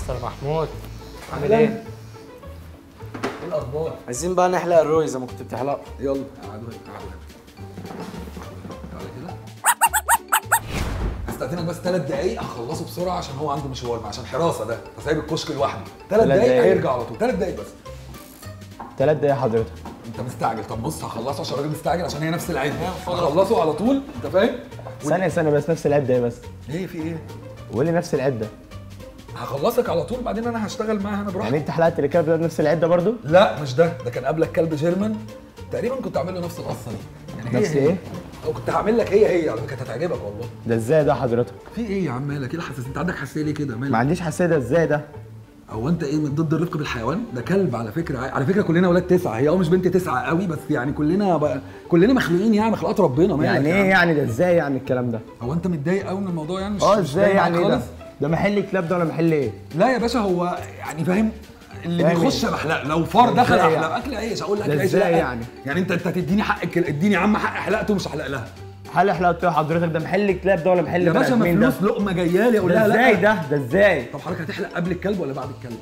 مستر محمود عامل ايه؟ ايه الاخبار عايزين بقى نحلق الروي زي ما كنت بتحلقه يلا قعدوا هنا قعدوا هنا تعالى كده هستأذنك بس ثلاث دقايق هخلصه بسرعه عشان هو عنده مشوار عشان حراسه ده فسايب الكشك لوحده ثلاث تلات دقايق دقايق. هيرجع على طول ثلاث دقايق بس ثلاث دقايق حضرتك انت مستعجل طب بص هخلصه عشان الراجل مستعجل عشان هي نفس العده هخلصه على طول انت فاهم ثانية ثانية بس نفس العدة ايه بس ايه في ايه وقول لي نفس العدة هخلصك على طول بعدين انا هشتغل معاها انا يعني براحتي انت حلقت الكلب ده بنفس العدة برضو؟ لا مش ده ده كان قبلك كلب جيرمان تقريبا كنت عامل له نفس القصه دي يعني هي نفس هي. ايه؟ او كنت هعمل لك هي هي على فكره هتعجبك والله ده ازاي ده حضرتك؟ في ايه يا عم مالك ايه الحساسيه انت عندك حساسيه ليه كده ما مالك عنديش حساسية ده ازاي ده؟ هو انت ايه من ضد الرفق بالحيوان ده كلب على فكره على فكره كلنا اولاد تسعه هي اه مش بنت تسعه قوي بس يعني كلنا بقى كلنا مخلوقين يعني مخلوقات ربنا مالك يعني يا ايه عم؟ يعني ده ازاي يعني الكلام ده؟ هو انت متضايق قوي من الموضوع يعني مش اه مش ازاي جاي معاك يعني ايه ده؟ خالص؟ ده محل كلاب ده ولا محل ايه؟ لا يا باشا هو يعني فاهم اللي فاهم بيخش ايه؟ بحلق لو فار ده دخل ازاي احلق يعني؟ اكل عيش اقول لك ده عيش ازاي لا. يعني؟ يعني انت انت تديني حق الكل- اديني يا عم حق حلقته مش هحلق لها حل حلقت حضرتك ده محل كلاب ده ولا محل يا باشا بني ما آدمين ده؟ فلوس لقمه جايه لي اقول ده لها لا ازاي ده؟ ده ازاي؟ طب حضرتك هتحلق قبل الكلب ولا بعد الكلب؟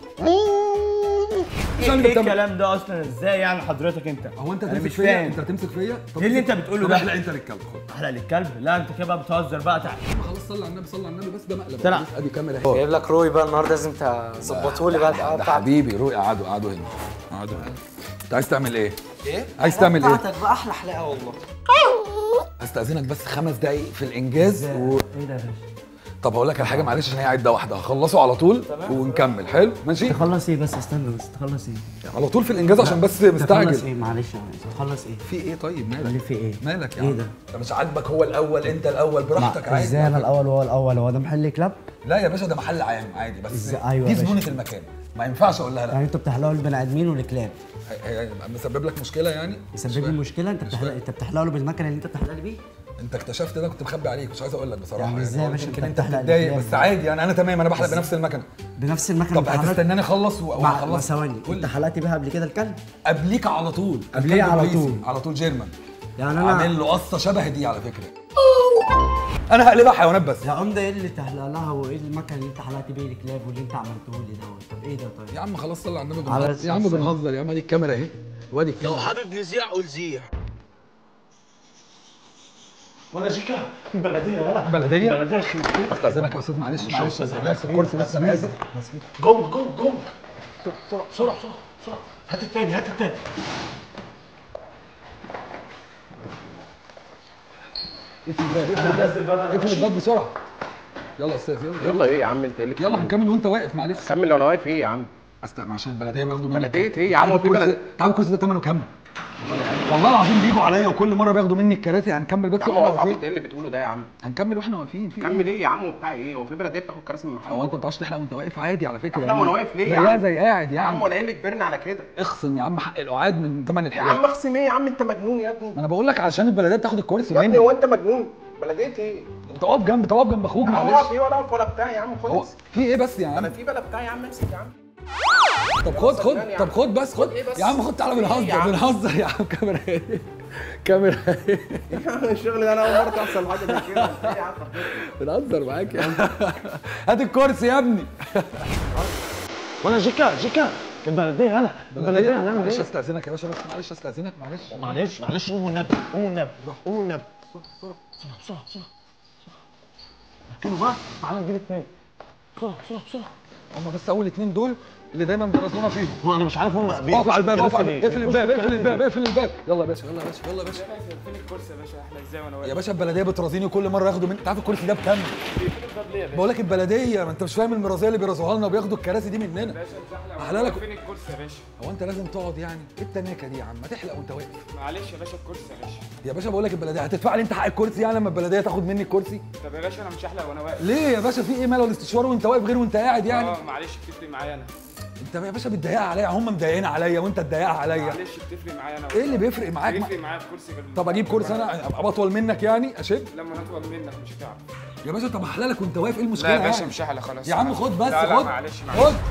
ايه اللي ايه بتعمل- الكلام ده اصلا ازاي يعني حضرتك انت؟ هو انت انا هتمسك مش فيا فاهم انت هتمسك فيا طب ايه اللي انت بتقوله طب ده؟ احلق انت للكلب خد احلق للكلب؟ لا انت كده بقى بتهزر بقى تعال خلاص صلي على النبي صلي على النبي بس ده مقلب طلع. بص ادي كاميرا اهي جايب لك روي بقى النهارده لازم تظبطه لي بقى الحلقه ده بتاعتك حبيبي روقي قعدوا قعدوا هنا قعدوا هنا انت عايز تعمل ايه؟ ايه؟ عايز تعمل ايه؟ بتاعتك بقى احلى حلقه والله استاذنك بس خمس دقايق في الانجاز و... ايه ده يا باشا؟ طب هقول لك على حاجه معلش عشان هي عده واحده هخلصه على طول ونكمل حلو ماشي تخلص ايه بس استنى بس تخلص ايه على طول في الانجاز عشان بس تخلص مستعجل ايه معلش تخلص ايه في ايه طيب اللي مالك في ايه مالك يا ايه عم ده انت مش عاجبك هو الاول انت الاول براحتك مع- عادي ازاي انا الاول وهو الاول هو ده محل كلاب لا يا باشا ده محل عام عادي بس ازاي؟ أيوة دي يا باشا. زبونه المكان ما ينفعش اقول لها لا يعني انتوا بتحلقوا للبني ادمين والكلاب هي- هي- مسبب لك مشكله يعني مش مسبب لي فاهم. مشكله انت بتحلق انت بتحلق له بالمكنه اللي انت بتحلق لي بيه انت اكتشفت ده كنت مخبي عليك مش عايز اقول لك بصراحه يعني ازاي يا باشا يمكن انت انت بتحلق بتتضايق الكلاب بس ده؟ عادي يعني انا تمام انا بحلق بنفس المكنه بنفس المكنه طب انت حضرتك- هتستناني اخلص و- مع مع وهخلص ثواني قول انت لي. حلقت بيها قبل كده الكلب قبليك على طول قبليه الكلب على بوليسي، طول. على طول جيرمان يعني انا عامل له قصه شبه دي على فكره انا هقلبها حيوانات بس يا عم ده ايه اللي تحلق لها وايه المكنه اللي انت حلقت بيه الكلاب واللي انت عملته لي دوت طب ايه ده طيب يا عم خلاص صلي على النبي على بنهزر يا عم الصلاة. بنهزر يا عم ادي الكاميرا اهي وادي الكاميرا حابب نزيع قول زيع بلديه بلديه استاذنك يا استاذ معلش معلش بس الكرسي بس انا اسف جم جم جم بسرعه بسرعه بسرعه بسرعه هات التاني هات التاني اقفل الباب بسرعه يلا يا استاذ يلا يلا ايه يا عم انت اللي يلا هنكمل وانت واقف معلش كمل وانا واقف ايه يا عم استنى عشان البلديه بياخدوا مني بلدية ايه يا عم؟ عارف في الكرسي بلد- ده- تعال الكرسي ده ثمنه كام؟ والله العظيم بيجوا عليا وكل مره بياخدوا مني الكراسي هنكمل بس يا عم واحنا هو واقفين ايه اللي بتقوله ده يا عم هنكمل واحنا واقفين في كمل ايه يا عم وبتاع ايه هو في بلديه بتاخد كراسي من محل هو انت ما بتعرفش تحلق وانت واقف عادي على فكره لا، وانا واقف ليه يا زيها عم؟ زي قاعد يا عم يعني وانا ايه اللي كبرنا على كده اخصم يا عم حق القعاد من ثمن يا الحلال عم اخصم ايه يا عم انت مجنون يا ابني ما انا بقول لك عشان البلديه بتاخد الكرسي يا ابني مني هو انت مجنون بلديه ايه انت واقف جنب انت واقف جنب اخوك هو معلش في ولا واقف ولا بتاع يا عم هو خد في ايه بس يا انا عم في بلا بتاع يا عم امسك يا عم طب خد خد صدقني يا طب عم. خد بس خد إيه بس؟ يا عم خد تعالى إيه يا بنهزر عم؟ بنهزر يا عم كاميرا ايه كاميرا ايه الشغل ده انا اول مره تحصل حاجه زي كده ايه يا عم بنهزر معاك يا عم هات الكرسي يا ابني وانا جيكا جيكا البلديه هلا البلديه هنعمل معلش ايه استاذنك يا باشا بس معلش استاذنك معلش معلش معلش قوم والنبي قوم والنبي قوم والنبي بسرعه بسرعه بسرعه كده بقى تعالى نجيب التاني بسرعه بسرعه بسرعه هم بس اول اتنين دول اللي دايما بيرزونا فيهم هو انا مش عارف هم اقف على الباب اقف على كراسي الباب ليه؟ اقفل الباب اقفل الباب اقفل الباب يلا يا باشا يلا يا باشا يلا يا باشا فين الكرسي يا باشا احلى ازاي وانا يا باشا البلديه بترازيني كل مره ياخدوا مني انت عارف الكرسي ده بكام؟ بقول لك البلديه ما انت مش فاهم المرازيه اللي بيرازوها لنا وبياخدوا الكراسي دي مننا احلى لك فين الكرسي يا باشا هو انت لازم تقعد يعني ايه التناكه دي يا عم ما تحلق وانت واقف معلش يا باشا الكرسي يا باشا يا باشا بقول لك البلديه هتدفع لي انت حق الكرسي يعني لما البلديه تاخد مني الكرسي طب يا باشا انا مش هحلق وانا واقف ليه يا باشا في ايه ماله الاستشوار وانت واقف غير وانت قاعد يعني اه معلش بتفرق معايا انا انت يا باشا بتضايقها عليا هم مضايقين عليا وانت تضايقها عليا معلش بتفرق معايا انا ايه اللي بيفرق معاك ما- بيفرق معايا في كرسي غير طب اجيب كرسي انا ابقى اطول منك يعني اشد لما نطول منك مش هتعرف يا باشا طب احلى لك وانت واقف ايه المشكله لا يا باشا يعني؟ مش هحلق خلاص يا عم خد بس لا لا خد معلش معلش خد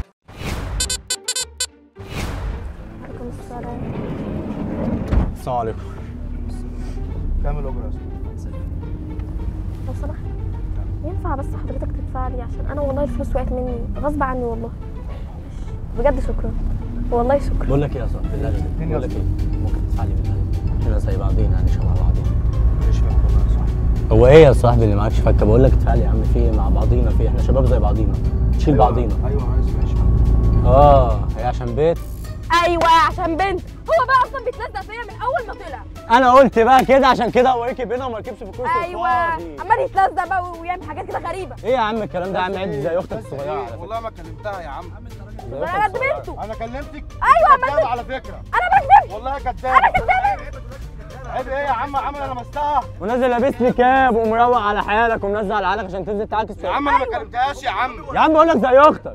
عليكم السلام السلام عليكم كام الاجره يا لو سمحت ينفع بس حضرتك تدفع لي عشان انا والله الفلوس وقعت مني غصب عني والله بجد شكرا والله شكرا بقول لك ايه يا صاحبي بالله عليك بقول لك ايه ممكن تدفع لي بالله عليك احنا زي بعضينا يعني شبه بعضينا مش فاهم والله يا صاحبي هو ايه يا صاحبي اللي معكش فكه بقول لك ادفع لي يا عم في ايه مع بعضينا في إيه؟ احنا شباب زي بعضينا نشيل بعضينا ايوه عايز ماشي اه هي عشان بيت ايوه عشان بنت هو بقى اصلا بيتلزق فيا من اول ما طلع انا قلت بقى كده عشان كده هو ركب هنا وما ركبش في الكرسي ايوه الفاضي. عمال يتلزق بقى ويعمل حاجات كده غريبه ايه يا عم الكلام ده يا عم عد زي اختك الصغيره على ايه فكره والله ما كلمتها يا عم زي انا أختك قد الصغيرة. بنته انا كلمتك ايوه كدابة عمال على فكره انا ما كدبتش والله كدابه انا كدابه عيب ايه يا عم عم انا لمستها ونازل لابس لي كاب ومروق على حالك ومنزل على حالك عشان تنزل تعاكس يا عم انا ما كلمتهاش يا عم يا عم بقول لك زي اختك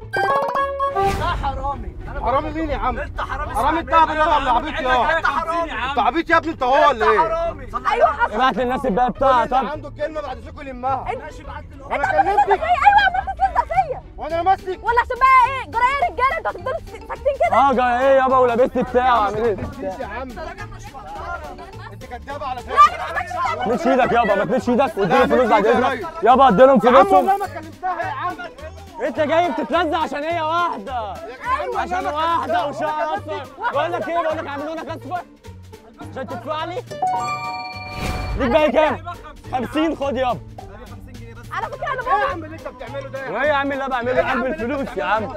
حرامي مين يا عم انت حرامي حرامي انت عبيط ولا عبيط يا انت حرامي انت عبيط يا ابني انت هو ولا ايه ايوه حصل ابعت للناس الباقي بتاعها اللي طب عنده كلمه بعد ذكر يلمها انت وانا عمال تتلزق كلمتك فيا ايوه عمال تتلزق فيا وانا ماسك ولا عشان بقى ايه جرايه رجاله انتوا هتفضلوا ساكتين كده اه جاي ايه يابا ولابس لي بتاع وعامل ايه يا عم انت كدابه على فكره مش ايدك يابا ما تمدش ايدك واديله لا، فلوس مش بعد إيدي يا اذنك ريس. يابا اديلهم يا عم فلوسهم والله ما كلمتها يا عم انت جاي بتتلزق عشان هي واحده يا عشان جدعان واحده وشعر اصفر بقول لك ايه بقول لك اعملوا لك اصفر عشان تدفع لي ليك باقي كام 50 خد يابا على فكره انا ايه يا بقول عم اللي انت بتعمله ده وايه يا عم اللي انا بعمله يا عم الفلوس يا عم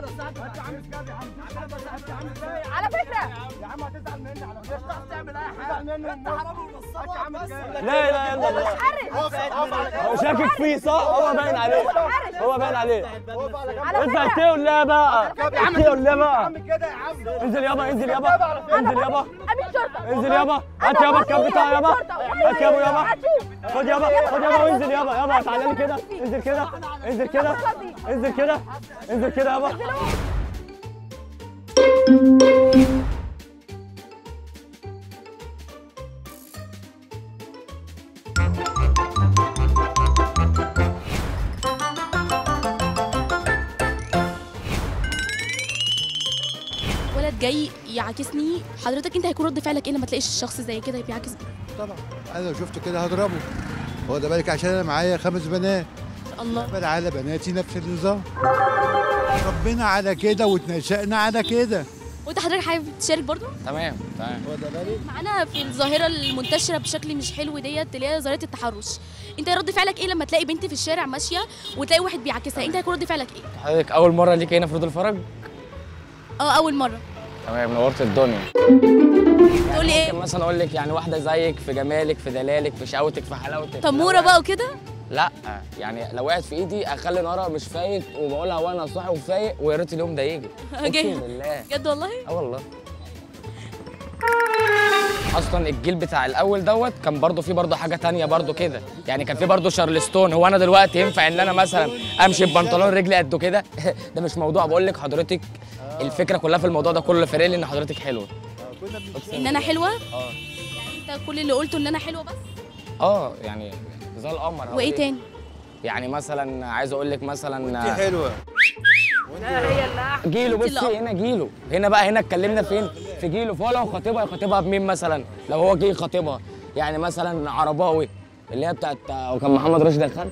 على فكره يا عم هتزعل مني على فكره تعمل اي حاجه تزعل مني انت حرامي ونصاب يا عم كده لا اله الا الله حرج هو شاكك فيه صح هو باين عليه هو باين عليه على انت فكره هتقول لا بقى هتقول لا بقى عم كده يا عم انزل يابا انزل يابا انزل يابا امين شرطه انزل يابا هات يابا الكاب بتاعه يابا هات يابا يابا خد يابا خد يابا وانزل يابا يابا تعالى لي كده انزل كده انزل كده انزل كده انزل كده يابا ولد جاي يعاكسني حضرتك انت هيكون رد فعلك ايه لما تلاقيش الشخص زي كده بيعاكس طبعا انا لو شفته كده هضربه هو ده بالك عشان انا معايا خمس بنات الله بل على بناتي نفس النظام ربنا على كده واتنشأنا على كده وانت حضرتك حابب تشارك برضو تمام تمام هو ده بالك معانا في الظاهره المنتشره بشكل مش حلو ديت اللي هي ظاهره التحرش انت رد فعلك ايه لما تلاقي بنت في الشارع ماشيه وتلاقي واحد بيعاكسها انت هيكون رد فعلك ايه حضرتك اول مره ليك هنا في رود الفرج اه اول مره تمام نورت الدنيا تقول لي ممكن ايه مثلا اقول لك يعني واحده زيك في جمالك في دلالك في شقاوتك في حلاوتك تموره بقى وكده لا يعني لو وقعت في ايدي اخلي نارها مش فايق وبقولها وانا صاحي وفايق ويا ريت اليوم ده يجي اقسم جاي. بالله بجد والله اه والله اصلا الجيل بتاع الاول دوت كان برضو فيه برضو حاجه تانية برضو كده يعني كان فيه برضو شارلستون هو انا دلوقتي ينفع ان انا مثلا امشي ببنطلون رجلي قد كده ده مش موضوع بقول لك حضرتك الفكره كلها في الموضوع ده كله فارق لي ان حضرتك حلوه ان انا حلوه اه يعني انت كل اللي قلته ان انا حلوه بس اه يعني زي القمر هقول وايه إيه؟ تاني يعني مثلا عايز اقول لك مثلا حلوه جيله انت اللي بصي هنا جيله هنا بقى هنا اتكلمنا فين في جيله فهو لو خاطبها يخاطبها بمين مثلا لو هو جه يخاطبها يعني مثلا عرباوي اللي هي بتاعت وكان محمد راشد الخان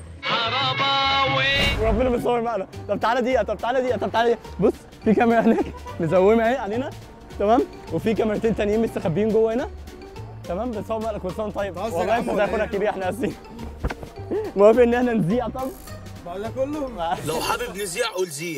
وربنا بيصور معانا طب تعالى دقيقه طب تعالى دقيقه طب تعالى دقيقه بص في كاميرا هناك مزومه اهي علينا تمام وفي كاميرتين تانيين مستخبيين جوه هنا تمام بنصور معاك كل سنه وأنت طيب بتهزر يا والله عم انت ولا زي اخونا إيه؟ الكبير احنا اسفين موافق ان احنا نذيع طب بقول لك كله لو حابب نذيع قول زيع